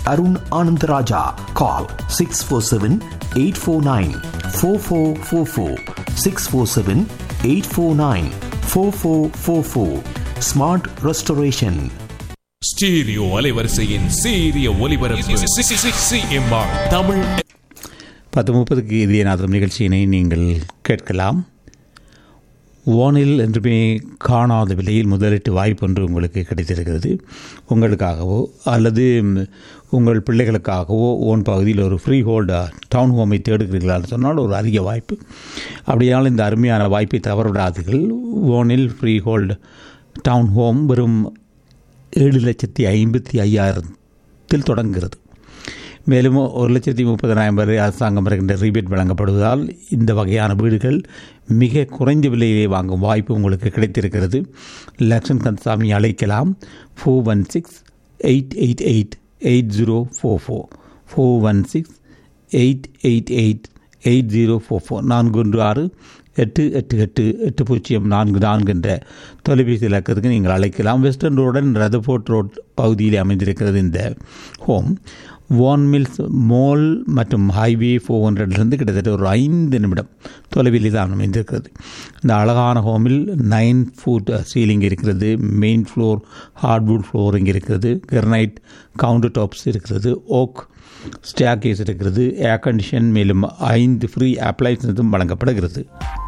Arun Anandaraja call six four seven eight four nine four four four four six four seven eight four nine four four four four smart restoration stereo அலைவரிசையின் சீரிய ஒலிபரப்பு CMR Tamil பத்து முப்பதுக்கு இதயநாதம் நிகழ்ச்சியினை நீங்கள் கேட்கலாம் வானில் என்றுமே காணாத விலையில் முதலீட்டு வாய்ப்பு ஒன்று உங்களுக்கு கிடைத்திருக்கிறது உங்களுக்காகவோ அல்லது உங்கள் பிள்ளைகளுக்காகவோ ஓன் பகுதியில் ஒரு ஃப்ரீ ஹோல்டு டவுன் ஹோமை தேடுகிறீர்களான்னு சொன்னால் ஒரு அதிக வாய்ப்பு அப்படியானால் இந்த அருமையான வாய்ப்பை தவறவிடாதீர்கள் ஓனில் ஃப்ரீ ஹோல்டு டவுன் ஹோம் வெறும் ஏழு லட்சத்தி ஐம்பத்தி ஐயாயிரத்தில் தொடங்குகிறது மேலும் ஒரு லட்சத்தி முப்பதனாயிரம் வரை அரசாங்கம் வருகின்ற ரீபேட் வழங்கப்படுவதால் இந்த வகையான வீடுகள் மிக குறைந்த விலையிலே வாங்கும் வாய்ப்பு உங்களுக்கு கிடைத்திருக்கிறது லக்ஷன் கந்தசாமி அழைக்கலாம் four one six eight eight eight eight zero four four four one six eight eight eight eight zero four four நான்கு ஒன்று ஆறு எட்டு எட்டு எட்டு எட்டு பூஜ்ஜியம் நான்கு நான்கு என்ற தொலைபேசி இலக்கத்துக்கு நீங்கள் அழைக்கலாம் வெஸ்டர்ன் ரோடன் ரதபோர்ட் ரோட் பகுதியில் அமைந்திருக்கிறது இந்த ஹோம் வான் மில்ஸ் மால் மற்றும் ஹைவே ஃபோர் ஹண்ட்ரட்லேருந்து கிட்டத்தட்ட ஒரு ஐந்து நிமிடம் தொலைவில் தான் அமைந்திருக்கிறது இந்த அழகான ஹோமில் நைன் ஃபுட் சீலிங் இருக்கிறது மெயின் ஃப்ளோர் ஹார்ட்வுட் ஃப்ளோரிங் இருக்கிறது கிரனைட் கவுண்டர் டாப்ஸ் இருக்கிறது ஓக் ஸ்டேக்கேஸ் இருக்கிறது ஏர் கண்டிஷன் மேலும் ஐந்து ஃப்ரீ அப்ளைன்ஸும் வழங்கப்படுகிறது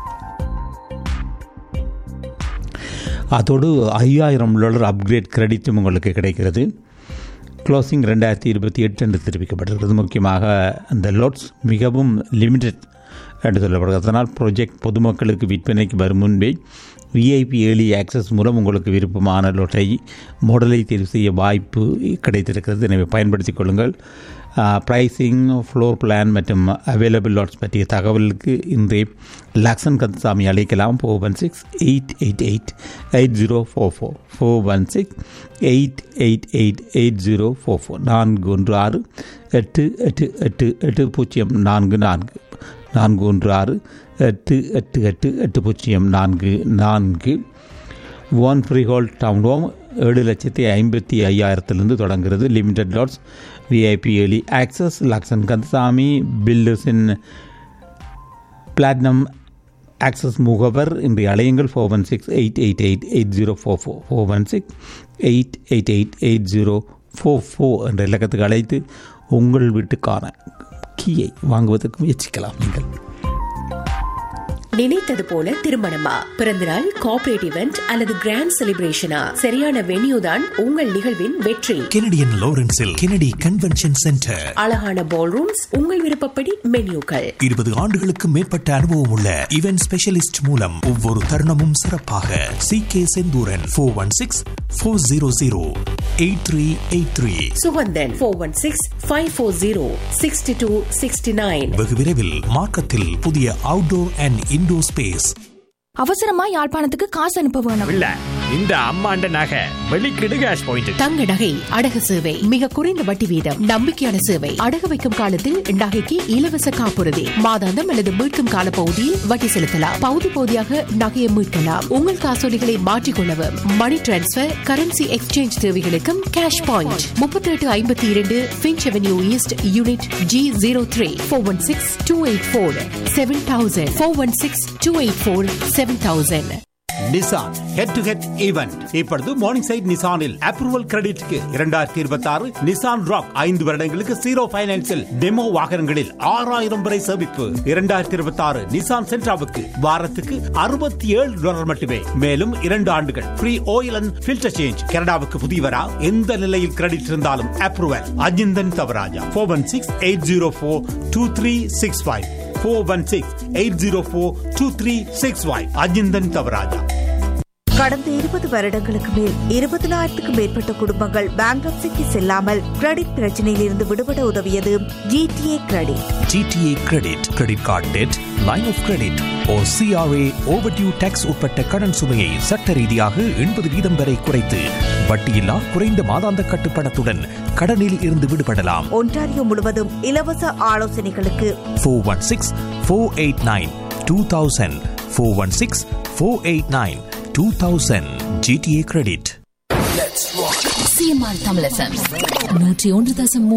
அதோடு ஐயாயிரம் டாலர் அப்கிரேட் கிரெடிட்டும் உங்களுக்கு கிடைக்கிறது க்ளோசிங் ரெண்டாயிரத்தி இருபத்தி எட்டு என்று தெரிவிக்கப்பட்டிருக்கிறது முக்கியமாக அந்த லோட்ஸ் மிகவும் லிமிடெட் என்று சொல்லப்படுகிறது அதனால் ப்ராஜெக்ட் பொதுமக்களுக்கு விற்பனைக்கு வரும் முன்பே விஐபி ஏர்லி ஆக்சஸ் மூலம் உங்களுக்கு விருப்பமான லோட்டை மாடலை தேர்வு செய்ய வாய்ப்பு கிடைத்திருக்கிறது எனவே பயன்படுத்திக் கொள்ளுங்கள் ப்ரைஸிங் ஃப்ளோர் பிளான் மற்றும் அவைலபிள் லாட்ஸ் பற்றிய தகவலுக்கு இன்றைய லக்ஷன் கந்தசாமி அழைக்கலாம் four one six eight eight eight eight zero four four four one six eight eight eight eight zero four four நான்கு ஒன்று ஆறு எட்டு எட்டு எட்டு எட்டு பூஜ்ஜியம் நான்கு நான்கு நான்கு ஒன்று ஆறு எட்டு எட்டு எட்டு எட்டு பூஜ்ஜியம் நான்கு நான்கு one freehold town home ஏழு லட்சத்தி ஐம்பத்தி ஐயாயிரத்திலிருந்து தொடங்குகிறது limited lots VIP early access Lakshan Kandasamy பில்டர்ஸின் பிளாட்டினம் ஆக்சஸ் முகவர் இன்றைய அலையுங்கள் four one six eight eight eight eight zero four four four one six eight eight eight eight zero four four என்ற இலக்கத்துக்கு அழைத்து உங்கள் வீட்டுக்கான கீயை வாங்குவதற்கு முயற்சிக்கலாம் நீங்கள் நினைத்தது போல திருமணமா பிறந்தநாள் கார்ப்பரேட் இவெண்ட் அல்லது கிராண்ட் செலிப்ரேஷனா சரியான வென்யூ தான் உங்கள் நிகழ்வின் வெற்றி கெனடியன் லாரன்ஸில் கெனடி கன்வென்ஷன் சென்டர் அழகான பால் ரூம்ஸ் உங்கள் விருப்பப்படி மென்யூக்கள் இருபது ஆண்டுகளுக்கு மேற்பட்ட அனுபவம் உள்ள இவென்ட் ஸ்பெஷலிஸ்ட் மூலம் ஒவ்வொரு தருணமும் சிறப்பாக C K Senthuran four one six four zero zero eight three eight three Suganthan four one six five four zero sixty two sixty nine வெகு விரைவில் மார்க்கத்தில் புதிய அவுட்டோர் அண்ட் இன்டோர் ஸ்பேஸ் அவசரமா யாழ்ப்பாணத்துக்கு காசு அனுப்ப வேணும் இல்ல இந்த அம்மாண்ட நகை வெளிக்கிடு கேஷ் பாயிண்ட் தங்க நகை அடகு சேவை மிக குறைந்த வட்டி வீதம் நம்பிக்கையான சேவை அடகு வைக்கும் காலத்தில் நகைக்கு இலவச காப்புறுதி மாதாந்தம் அல்லது மீட்கும் கால பகுதியில் வட்டி செலுத்தலாம் பகுதி பகுதியாக நகையை மீட்கலாம் உங்கள் காசோலிகளை மாற்றிக்கொள்ளவும் மணி டிரான்ஸ்பர் கரன்சி எக்ஸ்சேஞ்ச் தேவைகளுக்கும் கேஷ் பாயிண்ட் முப்பத்தி எட்டு ஐம்பத்தி இரண்டு Finch avenue east unit G zero three four one six two eight four seven thousand four one six two eight four seven thousand Nissan head to head event இப்பொழுது Morningside நிசானில் approval கிரெடிட்க்கு இரண்டாயிரத்தி இருபத்தி ஆறு Nissan rock ஐந்து வருடங்களுக்கு zero பைனான்சில் demo வாகனங்களில் ஆறாயிரம் வரை சேமிப்பு இரண்டாயிரத்தி இருபத்தி ஆறு நிசான் சென்ட்ராவுக்கு வாரத்துக்கு அறுபத்தி ஏழு டாலர் மட்டுமே மேலும் இரண்டு ஆண்டுகள் free oil and filter change கனடாவுக்கு புதியவரா எந்த நிலையில் கிரெடிட் இருந்தாலும் approval Ajinthan Thavarajah four one six eight zero four two three six five four one six eight zero four two three six five Ajinthan Thavarajah கடந்த இருபது வருடங்களுக்கு மேல் இருபதனாயிரத்துக்கும் மேற்பட்ட குடும்பங்கள் பேங்க்ரப்சிக்கு செல்லாமல் கிரெடிட் பிரச்சனையில் இருந்து விடுபட உதவியது GTA credit GTA credit credit card debt line of credit or CRA overdue taxes உட்பட்ட கடன் சுமையை சட்ட ரீதியாக எண்பது வீதம் வரை குறைத்து வட்டியில்லா குறைந்த மாதாந்த கட்டுப்பணத்துடன் கடனில் இருந்து விடுபடலாம் ஒன்டாரியோ முழுவதும் இலவச ஆலோசனைகளுக்கு four one six four eight nine two thousand four one six four eight nine two thousand GTA credit CMR தமிழசம் நூற்றி ஒன்று தசம்